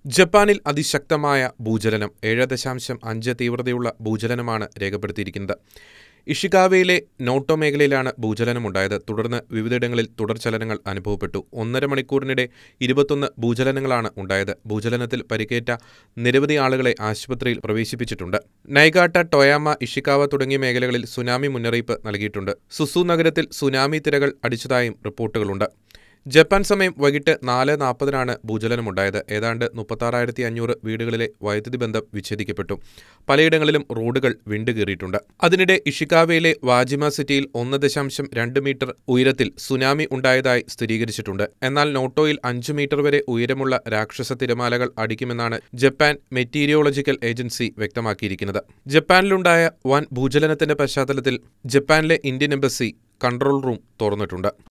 ജപ്പാനിൽ അതിശക്തമായ ഭൂചലനം ഏഴ് ദശാംശം അഞ്ച് തീവ്രതയുള്ള ഭൂചലനമാണ് രേഖപ്പെടുത്തിയിരിക്കുന്നത് ഇഷികാവയിലെ നോട്ടോ മേഖലയിലാണ് ഭൂചലനമുണ്ടായത് തുടർന്ന് വിവിധയിടങ്ങളിൽ തുടർചലനങ്ങൾ അനുഭവപ്പെട്ടു ഒന്നര മണിക്കൂറിനിടെ ഇരുപത്തൊന്ന് ഭൂചലനങ്ങളാണ് ഉണ്ടായത് ഭൂചലനത്തിൽ പരിക്കേറ്റ നിരവധി ആളുകളെ ആശുപത്രിയിൽ പ്രവേശിപ്പിച്ചിട്ടുണ്ട് നൈഗാട്ട ടൊയാമ ഇഷിക്കാവ തുടങ്ങിയ മേഖലകളിൽ സുനാമി മുന്നറിയിപ്പ് നൽകിയിട്ടുണ്ട് സുസു നഗരത്തിൽ സുനാമി തിരകൾ അടിച്ചതായും റിപ്പോർട്ടുകളുണ്ട് ജപ്പാൻ സമയം വൈകിട്ട് നാല് നാൽപ്പതിനാണ് ഭൂചലനമുണ്ടായത് ഏതാണ്ട് മുപ്പത്താറായിരത്തി അഞ്ഞൂറ് വീടുകളിലെ വൈദ്യുതി ബന്ധം വിച്ഛേദിക്കപ്പെട്ടു പലയിടങ്ങളിലും റോഡുകൾ വിണ്ടുകീറിയിട്ടുണ്ട് അതിനിടെ ഇഷിക്കാവയിലെ വാജിമ സിറ്റിയിൽ ഒന്ന് ദശാംശം രണ്ട് മീറ്റർ ഉയരത്തിൽ സുനാമി ഉണ്ടായതായി സ്ഥിരീകരിച്ചിട്ടുണ്ട് എന്നാൽ നോട്ടോയിൽ അഞ്ച് മീറ്റർ വരെ ഉയരമുള്ള രാക്ഷസ തിരമാലകൾ അടിക്കുമെന്നാണ് ജപ്പാൻ മെറ്റീരിയോളജിക്കൽ ഏജൻസി വ്യക്തമാക്കിയിരിക്കുന്നത് ജപ്പാനിലുണ്ടായ വൻ ഭൂചലനത്തിന്റെ പശ്ചാത്തലത്തിൽ ജപ്പാനിലെ ഇന്ത്യൻ എംബസി കൺട്രോൾ റൂം തുറന്നിട്ടുണ്ട്